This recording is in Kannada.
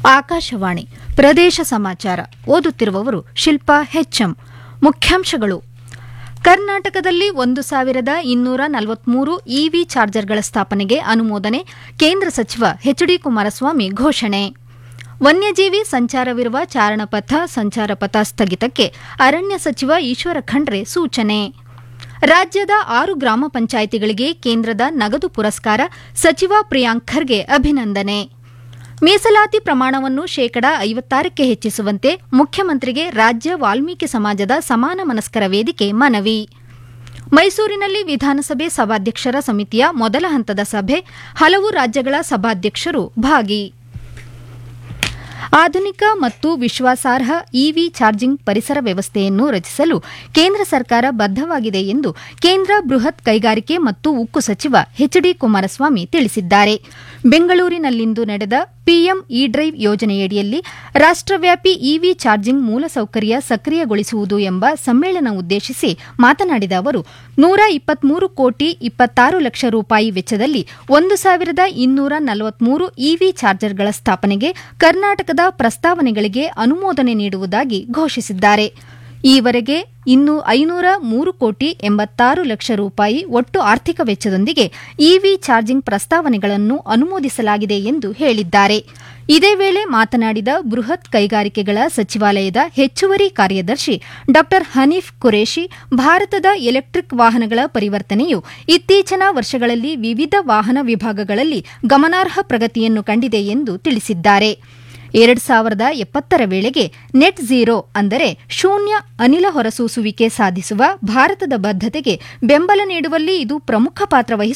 ಆಕಾಶವಾಣಿ ಪ್ರದೇಶ ಸಮಾಚಾರ ಓದುತ್ತಿರುವವರು ಶಿಲ್ಪಾ ಹೆಚ್ಎಂ ಮುಖ್ಯಾಂಶಗಳು ಕರ್ನಾಟಕದಲ್ಲಿ ಒಂದು ಸಾವಿರದ ಇನ್ನೂರ ನಲವತ್ಮೂರು ಇವಿ ಚಾರ್ಜರ್ಗಳ ಸ್ಥಾಪನೆಗೆ ಅನುಮೋದನೆ ಕೇಂದ್ರ ಸಚಿವ ಎಚ್ಡಿ ಕುಮಾರಸ್ವಾಮಿ ಘೋಷಣೆ ವನ್ಯಜೀವಿ ಸಂಚಾರವಿರುವ ಚಾರಣಪಥ ಸಂಚಾರ ಪಥ ಸ್ಥಗಿತಕ್ಕೆ ಅರಣ್ಯ ಸಚಿವ ಈಶ್ವರ ಖಂಡ್ರೆ ಸೂಚನೆ ರಾಜ್ಯದ ಆರು ಗ್ರಾಮ ಪಂಚಾಯಿತಿಗಳಿಗೆ ಕೇಂದ್ರದ ನಗದು ಪುರಸ್ಕಾರ ಸಚಿವ ಪ್ರಿಯಾಂಕ್ ಖರ್ಗೆ ಅಭಿನಂದನೆ ಮೀಸಲಾತಿ ಪ್ರಮಾಣವನ್ನು ಶೇಕಡಾ ಐವತ್ತಾರಕ್ಕೆ ಹೆಚ್ಚಿಸುವಂತೆ ಮುಖ್ಯಮಂತ್ರಿಗೆ ರಾಜ್ಯ ವಾಲ್ಮೀಕಿ ಸಮಾಜದ ಸಮಾನ ಮನಸ್ಕರ ವೇದಿಕೆ ಮನವಿ ಮೈಸೂರಿನಲ್ಲಿ ವಿಧಾನಸಭೆ ಸಭಾಧ್ಯಕ್ಷರ ಸಮಿತಿಯ ಮೊದಲ ಹಂತದ ಸಭೆ ಹಲವು ರಾಜ್ಯಗಳ ಸಭಾಧ್ಯಕ್ಷರು ಭಾಗಿ ಆಧುನಿಕ ಮತ್ತು ವಿಶ್ವಾಸಾರ್ಹ ಇವಿ ಚಾರ್ಜಿಂಗ್ ಪರಿಸರ ವ್ಯವಸ್ಥೆಯನ್ನು ರಚಿಸಲು ಕೇಂದ್ರ ಸರ್ಕಾರ ಬದ್ದವಾಗಿದೆ ಎಂದು ಕೇಂದ್ರ ಬೃಹತ್ ಕೈಗಾರಿಕೆ ಮತ್ತು ಉಕ್ಕು ಸಚಿವ ಎಚ್ಡಿ ಕುಮಾರಸ್ವಾಮಿ ತಿಳಿಸಿದ್ದಾರೆ ಬೆಂಗಳೂರಿನಲ್ಲಿಂದು ನಡೆದ ಪಿಎಂ ಇ ಡ್ರೈವ್ ಯೋಜನೆಯಡಿಯಲ್ಲಿ ರಾಷ್ಟವ್ಯಾಪಿ ಇವಿ ಚಾರ್ಜಿಂಗ್ ಮೂಲಸೌಕರ್ಯ ಸಕ್ರಿಯಗೊಳಿಸುವುದು ಎಂಬ ಸಮ್ಮೇಳನ ಉದ್ದೇಶಿಸಿ ಮಾತನಾಡಿದ ಅವರು ನೂರ ಇಪ್ಪತ್ಮೂರು ಕೋಟಿ ಇಪ್ಪತ್ತಾರು ಲಕ್ಷ ರೂಪಾಯಿ ವೆಚ್ಚದಲ್ಲಿ ಒಂದು ಸಾವಿರದ ಇನ್ನೂರ ನಲವತ್ಮೂರು ಇವಿ ಚಾರ್ಜರ್ಗಳ ಸ್ಥಾಪನೆಗೆ ಕರ್ನಾಟಕದ ಪ್ರಸ್ತಾವನೆಗಳಿಗೆ ಅನುಮೋದನೆ ನೀಡುವುದಾಗಿ ಘೋಷಿಸಿದ್ದಾರೆ ಈವರೆಗೆ ಇನ್ನು ಐನೂರ ಮೂರು ಕೋಟಿ ಎಂಬತ್ತಾರು ಲಕ್ಷ ರೂಪಾಯಿ ಒಟ್ಟು ಆರ್ಥಿಕ ವೆಚ್ಚದೊಂದಿಗೆ ಇವಿ ಚಾರ್ಜಿಂಗ್ ಪ್ರಸ್ತಾವನೆಗಳನ್ನು ಅನುಮೋದಿಸಲಾಗಿದೆ ಎಂದು ಹೇಳಿದ್ದಾರೆ ಇದೇ ವೇಳೆ ಮಾತನಾಡಿದ ಬೃಹತ್ ಕೈಗಾರಿಕೆಗಳ ಸಚಿವಾಲಯದ ಹೆಚ್ಚುವರಿ ಕಾರ್ಯದರ್ಶಿ ಡಾ ಹನೀಫ್ ಕುರೇಶಿ ಭಾರತದ ಎಲೆಕ್ಟ್ರಿಕ್ ವಾಹನಗಳ ಪರಿವರ್ತನೆಯು ಇತ್ತೀಚಿನ ವರ್ಷಗಳಲ್ಲಿ ವಿವಿಧ ವಾಹನ ವಿಭಾಗಗಳಲ್ಲಿ ಗಮನಾರ್ಹ ಪ್ರಗತಿಯನ್ನು ಕಂಡಿದೆ ಎಂದು ತಿಳಿಸಿದ್ದಾರೆ ಎರಡು ಸಾವಿರದ ಎಪ್ಪತ್ತರ ವೇಳೆಗೆ ನೆಟ್ ಝೀರೋ ಅಂದರೆ ಶೂನ್ಯ ಅನಿಲ ಹೊರಸೂಸುವಿಕೆ ಸಾಧಿಸುವ ಭಾರತದ ಬದ್ದತೆಗೆ ಬೆಂಬಲ ನೀಡುವಲ್ಲಿ ಇದು ಪ್ರಮುಖ ಪಾತ್ರ